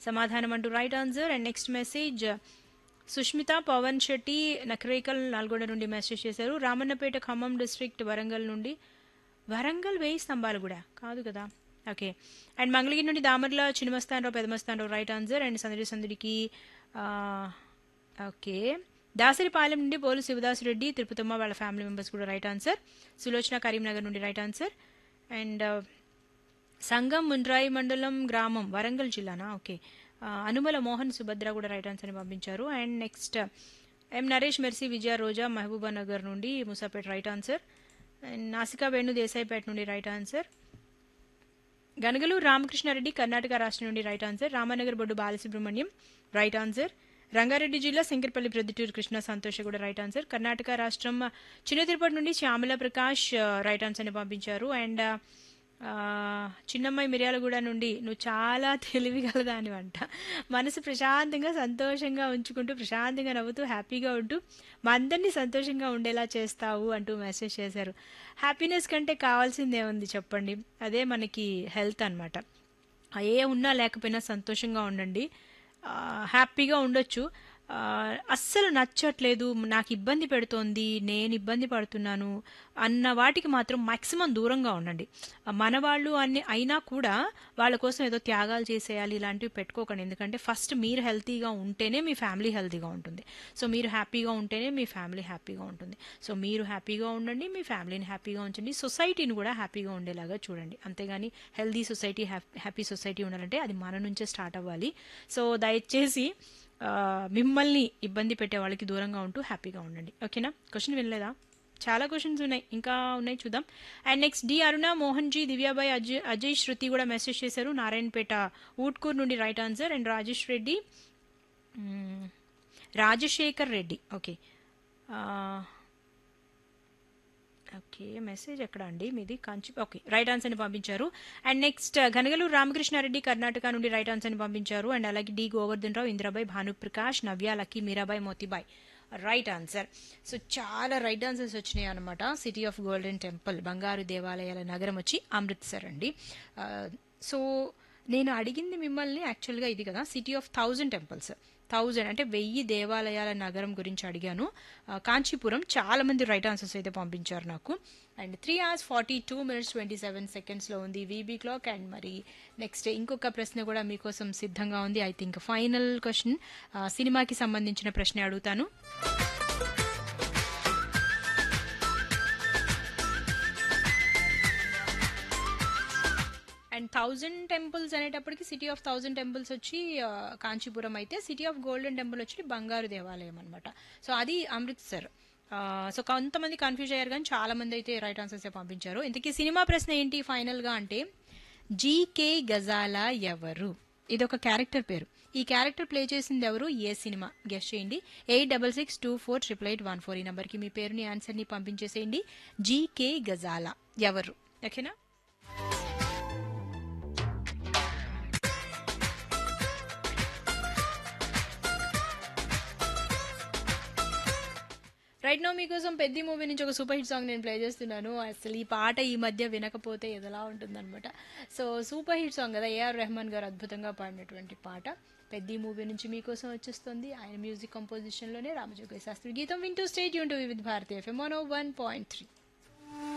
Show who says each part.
Speaker 1: సమాధానం అంటూ right answer and next message Sushmita Pavan Shetty Nakrekal Nalgonda నుండి మెసేజ్ చేశారు రామన్నపేట ఖమ్మం డిస్ట్రిక్ట్ వరంగల్ నుండి వరంగల్ వేయి స్తంభాలు కూడా కాదు కదా ఓకే అండ్ మంగళగిరి నుండి Damarla Chinnamastanarao Pedamastanarao right answer and సందడి సందడికి ఆ, ఓకే దాసరిపాలెం నుండి పోలు శివదాస్ రెడ్డి తిరుపతమ్మ వాళ్ళ ఫ్యామిలీ మెంబర్స్ కూడా రైట్ ఆన్సర్ సులోచన కరీంనగర్ నుండి right answer and Sangam Mundrai మండలం గ్రామం వరంగల్ జిల్లానా ఓకే ఆ, అనుమల మోహన్ సుభద్ర కూడా రైట్ ఆన్సర్ ని పంపించారు and next M Naresh Mercy Vijaya Roja Mahabuba Nagar నుండి Musapet right answer and Nasika Venu Desaipeta నుండి రైట్ ఆన్సర్ గనగలూరు రామకృష్ణారెడ్డి కర్ణాటక రాష్ట్రం నుండి right answer Ramanagar Boddu Balasubrahmanyam right answer Rangareddy జిల్లా శంకర్పల్లి ప్రొద్దుటూరు కృష్ణ సంతోష్ కూడా రైట్ ఆన్సర్ కర్ణాటక రాష్ట్రం చిన్న తిరుపతి నుండి శ్యామల ప్రకాష్ రైట్ ఆన్సర్ని పంపించారు అండ్ ఆ, చిన్నమ్మాయి మిర్యాలగూడ నుండి నువ్వు చాలా తెలివిగలదాని అంట మనసు ప్రశాంతంగా సంతోషంగా ఉంచుకుంటూ ప్రశాంతంగా నవ్వుతూ హ్యాపీగా ఉంటూ మా అందరినీ సంతోషంగా ఉండేలా చేస్తావు అంటూ మెసేజ్ చేశారు హ్యాపీనెస్ కంటే కావాల్సిందే ఉంది చెప్పండి అదే మనకి హెల్త్ అనమాట ఏ ఉన్నా లేకపోయినా సంతోషంగా ఉండండి ఆ, హ్యాపీగా ఉండొచ్చు ఆ, అస్సలు నచ్చట్లేదు నాకు ఇబ్బంది పెడుతోంది నేను ఇబ్బంది పడుతున్నాను అన్న వాటికి మాత్రం మాక్సిమం దూరంగా ఉండండి ఆ, మన వాళ్ళు అన్ని అయినా కూడా వాళ్ళ కోసం ఏదో త్యాగాలు చేసేయాలి ఇలాంటివి పెట్టుకోకండి ఎందుకంటే ఫస్ట్ మీరు హెల్తీగా ఉంటేనే మీ ఫ్యామిలీ హెల్తీగా ఉంటుంది సో మీరు హ్యాపీగా ఉంటేనే మీ ఫ్యామిలీ హ్యాపీగా ఉంటుంది సో మీరు హ్యాపీగా ఉండండి మీ ఫ్యామిలీని హ్యాపీగా ఉంచండి సొసైటీని కూడా హ్యాపీగా ఉండేలాగా చూడండి అంతేగాని హెల్దీ సొసైటీ హ్యాపీ సొసైటీ ఉండాలంటే అది మన నుంచే స్టార్ట్ అవ్వాలి సో దయచేసి ఆ, మిమ్మల్ని ఇబ్బంది పెట్టే వాళ్ళకి దూరంగా ఉంటూ హ్యాపీగా ఉండండి ఓకేనా క్వశ్చన్ వినలేదా చాలా క్వశ్చన్స్ ఉన్నాయి ఇంకా ఉన్నాయి చూద్దాం and next D Aruna Mohan ji Divyabai Ajay Ajay Shruti కూడా మెసేజ్ చేశారు నారాయణపేట ఊట్కూర్ నుండి right answer and Rajesh Reddy మ్మ్, రాజశేఖర్ రెడ్డి ఓకే ఆ, ఓకే మెసేజ్ ఎక్కడ అండి మీది కంచి ఓకే రైట్ ఆన్సర్ని పంపించారు అండ్ నెక్స్ట్ గనగలూరు రామకృష్ణారెడ్డి కర్ణాటక నుండి రైట్ ఆన్సర్ని పంపించారు అండ్ అలాగే D Govardhan Rao Indrabai Bhanuprakash Navya Lucky Meerabai Motibai right answer so చాలా రైట్ ఆన్సర్స్ వచ్చినాయి అనమాట సిటీ ఆఫ్ గోల్డెన్ టెంపుల్ బంగారు దేవాలయాల నగరం వచ్చి అమృత్సర్ అండి ఆ, సో నేను అడిగింది మిమ్మల్ని యాక్చువల్గా ఇది కదా city of thousand temples thousand అంటే వెయ్యి దేవాలయాల నగరం గురించి అడిగాను ఆ, కాంచీపురం చాలా మంది రైట్ ఆన్సర్స్ అయితే పంపించారు నాకు and three hours forty two minutes twenty seven సెకండ్స్లో ఉంది వీబీ క్లాక్ అండ్ మరి నెక్స్ట్ ఇంకొక ప్రశ్న కూడా మీకోసం సిద్ధంగా ఉంది ఐ థింక్ ఫైనల్ క్వశ్చన్ సినిమాకి సంబంధించిన ప్రశ్న అడుగుతాను అండ్ థౌజండ్ టెంపుల్స్ అనేటప్పటికి సిటీ ఆఫ్ థౌజండ్ టెంపుల్స్ వచ్చి ఆ, కాంచీపురం అయితే సిటీ ఆఫ్ గోల్డెన్ టెంపుల్ వచ్చి బంగారు దేవాలయం అనమాట సో అది అమృత్సర్ ఆ, సో కొంతమంది కన్ఫ్యూజ్ అయ్యారు కానీ చాలా మంది అయితే రైట్ ఆన్సర్స్ పంపించారు ఇంతకీ సినిమా ప్రశ్న ఏంటి ఫైనల్ గా అంటే జీకే గజాలా ఎవరు ఇది ఒక క్యారెక్టర్ పేరు ఈ క్యారెక్టర్ ప్లే చేసింది ఎవరు ఏ సినిమా గెస్ట్ చేయండి eight double six two four triple eight one four ఈ నెంబర్కి మీ పేరుని ఆన్సర్ని పంపించేసేయండి జీకే గజాలా ఎవరు ఓకేనా రైట్ నో మీకోసం పెద్ద మూవీ నుంచి ఒక సూపర్ హిట్ సాంగ్ నేను ప్లే చేస్తున్నాను అసలు ఈ పాట ఈ మధ్య వినకపోతే ఎదలా ఉంటుందన్నమాట సో సూపర్ హిట్ సాంగ్ కదా ఏఆర్ రెహమాన్ గారు అద్భుతంగా పాడినటువంటి పాట పెద్ద మూవీ నుంచి మీకోసం వచ్చేస్తుంది ఆయన మ్యూజిక్ కంపోజిషన్లోనే రామజోగయ్య శాస్త్రి గీతం వింటూ స్టేట్ యూన్ to Vividh Bharati FM one point three